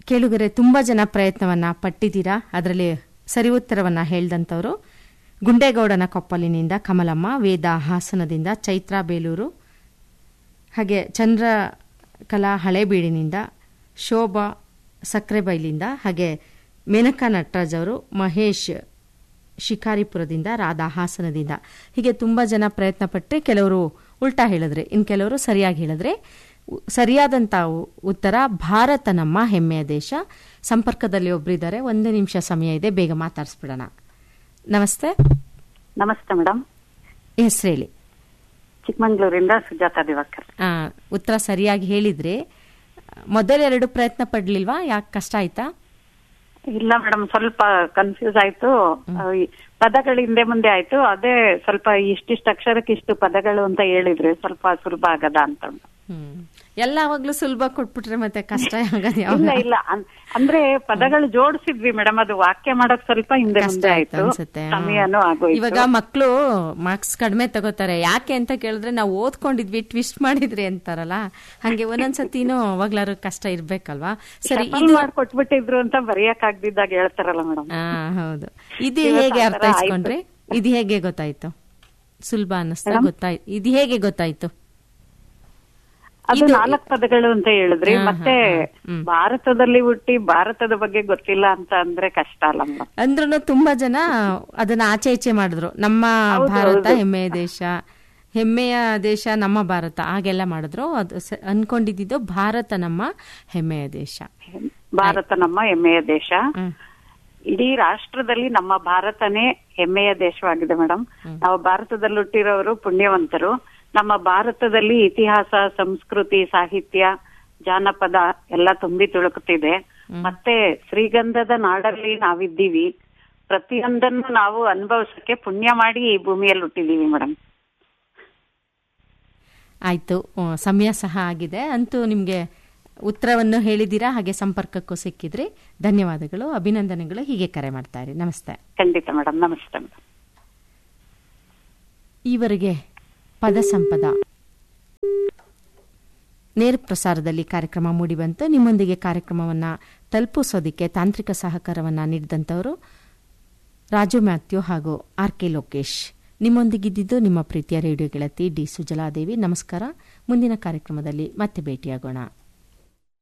ಕೇಳುಗರೆ ತುಂಬ ಜನ ಪ್ರಯತ್ನವನ್ನ ಪಟ್ಟಿದ್ದೀರಾ ಅದರಲ್ಲಿ ಸರಿ ಉತ್ತರವನ್ನ ಹೇಳ್ದಂಥವ್ರು ಗುಂಡೇಗೌಡನ ಕೊಪ್ಪಲಿನಿಂದ ಕಮಲಮ್ಮ ವೇದ ಹಾಸನದಿಂದ ಚೈತ್ರಾ ಬೇಲೂರು ಹಾಗೆ ಚಂದ್ರ ಕಲಾ ಹಳೇಬೀಡಿನಿಂದ ಶೋಭಾ ಸಕ್ರೆಬೈಲಿಂದ ಹಾಗೆ ಮೇನಕಾ ನಟರಾಜ್ ಅವರು ಮಹೇಶ್ ಶಿಕಾರಿಪುರದಿಂದ ರಾಧಾ ಹಾಸನದಿಂದ ಹೀಗೆ ತುಂಬ ಜನ ಪ್ರಯತ್ನ ಪಟ್ಟರೆ ಕೆಲವರು ಉಲ್ಟಾ ಹೇಳಿದ್ರೆ ಇನ್ನು ಕೆಲವರು ಸರಿಯಾಗಿ ಹೇಳಿದ್ರೆ ಉ- ಸರಿಯಾದಂಥ ಉ- ಉತ್ತರ ಭಾರತ ನಮ್ಮ ಹೆಮ್ಮೆಯ ದೇಶ ಸಂಪರ್ಕದಲ್ಲಿ ಒಬ್ಬರಿದ್ದಾರೆ ಒಂದೇ ನಿಮಿಷ ಸಮಯ ಇದೆ ಬೇಗ ಮಾತಾಡಿಸ್ಬಿಡೋಣ ನಮಸ್ತೆ ನಮಸ್ತೆ ಮೇಡಮ್ ಹೆಸರು ಹೇಳಿ ಚಿಕ್ಕಮಂಗ್ಳೂರಿಂದ ಸುಜಾತ ದಿವಾಕರ್ ಆ, ಉತ್ತರ ಸರಿಯಾಗಿ ಹೇಳಿದ್ರೆ ಮೊದಲೆರಡು ಪ್ರಯತ್ನ ಪಡ್ಲಿಲ್ವಾ ಯಾಕೆ ಕಷ್ಟ ಆಯ್ತಾ ಇಲ್ಲ ಮೇಡಮ್ ಸ್ವಲ್ಪ ಕನ್ಫ್ಯೂಸ್ ಆಯ್ತು ಆ, ಈ ಪದಗಳು ಹಿಂದೆ ಮುಂದೆ ಆಯ್ತು ಅದೇ ಸ್ವಲ್ಪ ಇಷ್ಟಿಷ್ಟು ಅಕ್ಷರಕ್ಕೆ ಇಷ್ಟು ಪದಗಳು ಅಂತ ಹೇಳಿದ್ರೆ ಸ್ವಲ್ಪ ಸುಲಭ ಆಗದ ಅಂತ ಹ್ಮ್ ಎಲ್ಲಾವಾಗ್ಲೂ ಸುಲಭ ಕೊಟ್ಬಿಟ್ರೆ ಮತ್ತೆ ಕಷ್ಟ ಆಗೋದು ಇಲ್ಲ ಯಾವಾಗ ಇಲ್ಲ ಅನ್- ಅಂದ್ರೆ ಪದಗಳು ಜೋಡಿಸಿದ್ವಿ ಮೇಡಮ್ ಅದು ವಾಕ್ಯ ಮಾಡಕ್ ಸ್ವಲ್ಪ ಹಿಂದೆ ಕಷ್ಟ ಮುಂದೆ ಆಯ್ತು ಆಯ್ತು ಅನ್ಸುತ್ತೆ ಹಾ. ಸಮಯನೂ ಆಗೋಯ್ತು ಇವಾಗ ಮಕ್ಕಳು ಮಾರ್ಕ್ಸ್ ಕಡಿಮೆ ತಗೋತಾರೆ ಯಾಕೆ ಅಂತ ಕೇಳಿದ್ರೆ ನಾವು ಓದ್ಕೊಂಡಿದ್ವಿ ಟ್ವಿಸ್ಟ್ ಮಾಡಿದ್ರಿ ಅಂತಾರಲ್ಲ ಹಂಗೆ ಒಂದೊಂದ್ಸತಿನೂ ಅವಾಗ್ಲಾರು ಕಷ್ಟ ಇರ್ಬೇಕಲ್ವಾ ಸರಿ Shuffle ಇದು ಮಾಡ್ ಕೊಟ್ಬಿಟ್ಟಿದ್ರು ಅಂತ ಬರೆಯಕ್ ಆಗ್ದಿದ್ದಾಗ ಹೇಳ್ತಾರಲ್ಲ ಮೇಡಮ್ ಆ ಹೌದು ಇದು ಇವತ್ತು ಹೇಗೆ ಆ ಅರ್ಥ ಥರ ಇಸ್ಕೊಂಡ್ರಿ ಇದು ಹೇಗೆ ಗೊತ್ತಾಯ್ತು ಸುಲಭ ಅನ್ನಿಸ್ತಾ ಗೊತ್ತಾಯ್ತು ಇದು ಹೇಗೆ ಗೊತ್ತಾಯ್ತು ಅದು ನಾಲ್ಕು ಪದಗಳು ಅಂತ ಹೇಳಿದ್ರಿ ಹಾ, ಹಾ, ಮತ್ತೆ ಹಾ. ಹ್ಮ್. ಭಾರತದಲ್ಲಿ ಹುಟ್ಟಿ ಭಾರತದ ಬಗ್ಗೆ ಗೊತ್ತಿಲ್ಲ ಅಂತ ಅಂದ್ರೆ ಕಷ್ಟ ಅಲ್ಲ ಮೇಡಮ್ ಅಂದ್ರೂ ತುಂಬಾ ಜನ ಅದನ್ನ ಆಚೆ ಈಚೆ ಮಾಡಿದ್ರು ನಮ್ಮ ಹೌದು, ಭಾರತ ಹೌದು. ಹೆಮ್ಮೆಯ ದೇಶ ಹೆಮ್ಮೆಯ ದೇಶ ನಮ್ಮ ಭಾರತ ಹಾಗೆಲ್ಲ ಮಾಡಿದ್ರು ಅದು ಸ- ಅನ್ಕೊಂಡಿದ್ದು ಭಾರತ ನಮ್ಮ ಹೆಮ್ಮೆಯ ದೇಶ ಭಾರತ ನಮ್ಮ ಹೆಮ್ಮೆಯ ದೇಶ ಹ್ಮ್. ಇಡೀ ರಾಷ್ಟ್ರದಲ್ಲಿ ನಮ್ಮ ಭಾರತನೇ ಹೆಮ್ಮೆಯ ದೇಶವಾಗಿದೆ ಮೇಡಮ್ ನಾವು ಭಾರತದಲ್ಲಿ ಹುಟ್ಟಿರೋರು ಪುಣ್ಯವಂತರು ನಮ್ಮ ಭಾರತದಲ್ಲಿ ಇತಿಹಾಸ ಸಂಸ್ಕೃತಿ ಸಾಹಿತ್ಯ ಜಾನಪದ ಎಲ್ಲ ತುಂಬಿ ತುಳುಕುತ್ತಿದೆ ಮತ್ತೆ ಶ್ರೀಗಂಧದ ನಾಡಲ್ಲಿ ನಾವಿದ್ದೀವಿ ಪ್ರತಿಯೊಂದನ್ನು ನಾವು ಅನುಭವಿಸಕ್ಕೆ ಪುಣ್ಯ ಮಾಡಿ ಈ ಭೂಮಿಯಲ್ಲಿ ಹುಟ್ಟಿದೀವಿ ಮೇಡಮ್ ಆಯ್ತು ಹ್ಮ್, ಸಮಯ ಸಹ ಆಗಿದೆ ಅಂತೂ ನಿಮ್ಗೆ ಉತ್ತರವನ್ನು ಹೇಳಿದ್ದೀರಾ ಹಾಗೆ ಸಂಪರ್ಕಕ್ಕೂ ಸಿಕ್ಕಿದ್ರಿ ಧನ್ಯವಾದಗಳು ಅಭಿನಂದನೆಗಳು ಹೀಗೆ ಕರೆ ಮಾಡ್ತಾ ಇರಿ ನಮಸ್ತೆ ಖಂಡಿತ ಮೇಡಮ್ ನಮಸ್ತೆ ಮೇಡಮ್ ಈವರೆಗೆ ಪದ ಸಂಪದ ನೇರ ಪ್ರಸಾರದಲ್ಲಿ ಕಾರ್ಯಕ್ರಮ ಮೂಡಿಬಂತು ನಿಮ್ಮೊಂದಿಗೆ ಕಾರ್ಯಕ್ರಮವನ್ನು ತಲುಪಿಸೋದಕ್ಕೆ ತಾಂತ್ರಿಕ ಸಹಕಾರವನ್ನು ನೀಡಿದಂಥವರು ರಾಜು ಮ್ಯಾಥ್ಯೂ ಹಾಗೂ ಆರ್ ಕೆ ಲೋಕೇಶ್ ನಿಮ್ಮೊಂದಿಗಿದ್ದಿದ್ದು ನಿಮ್ಮ ಪ್ರೀತಿಯ ರೇಡಿಯೋ ಗೆಳತಿ ಡಿ ಸುಜಲಾದೇವಿ ನಮಸ್ಕಾರ ಮುಂದಿನ ಕಾರ್ಯಕ್ರಮದಲ್ಲಿ ಮತ್ತೆ ಭೇಟಿಯಾಗೋಣ